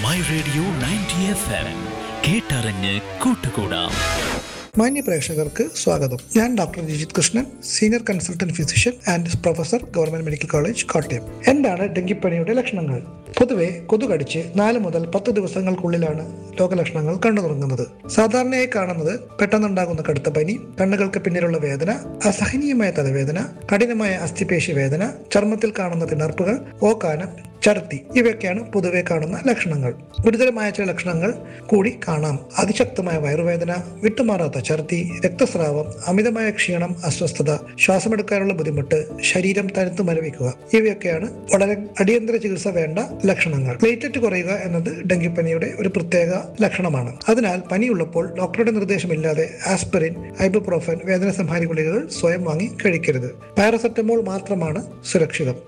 my radio ninety F M കേട്ടറിഞ്ഞ് കൂട്ടുകൂടാം മാന്യ പ്രേക്ഷകർക്ക് സ്വാഗതം ഞാൻ doctor Rajith Krishnan senior consultant physician and professor government medical college Kottayam എന്താണ് ഡെങ്കിപ്പനിയുടെ ലക്ഷണങ്ങൾ പൊതുവെ കൊതു കടിച്ച് നാല് മുതൽ പത്ത് ദിവസങ്ങൾക്കുള്ളിലാണ് രോഗലക്ഷണങ്ങൾ കണ്ടു തുടങ്ങുന്നത് സാധാരണയായി കാണുന്നത് പെട്ടെന്നുണ്ടാകുന്ന കടുത്ത പനി കണ്ണുകൾക്ക് പിന്നിലുള്ള വേദന അസഹനീയമായ തലവേദന കഠിനമായ അസ്ഥിപേശി വേദന ചർമ്മത്തിൽ കാണുന്ന തിണർപ്പുകൾ ഓക്കാനം ഛർദി ഇവയൊക്കെയാണ് പൊതുവെ കാണുന്ന ലക്ഷണങ്ങൾ ഗുരുതരമായ ചില ലക്ഷണങ്ങൾ കൂടി കാണാം അതിശക്തമായ വയറുവേദന വിട്ടുമാറാത്ത ഛർദി രക്തസ്രാവം അമിതമായ ക്ഷീണം അസ്വസ്ഥത ശ്വാസമെടുക്കാനുള്ള ബുദ്ധിമുട്ട് ശരീരം തണുത്തു മരവിക്കുക ഇവയൊക്കെയാണ് വളരെ അടിയന്തര ചികിത്സ വേണ്ട ലക്ഷണങ്ങൾ പ്ലേറ്ററ്റ് കുറയുക എന്നത് ഡെങ്കിപ്പനിയുടെ ഒരു പ്രത്യേക ലക്ഷണമാണ് അതിനാൽ പനിയുള്ളപ്പോൾ ഡോക്ടറുടെ നിർദ്ദേശമില്ലാതെ ആസ്പിറിൻ ഐബുപ്രോഫൻ വേദന സംഹാരി ഗുളികകൾ സ്വയം വാങ്ങി കഴിക്കരുത് പാരസെറ്റമോൾ മാത്രമാണ് സുരക്ഷിതം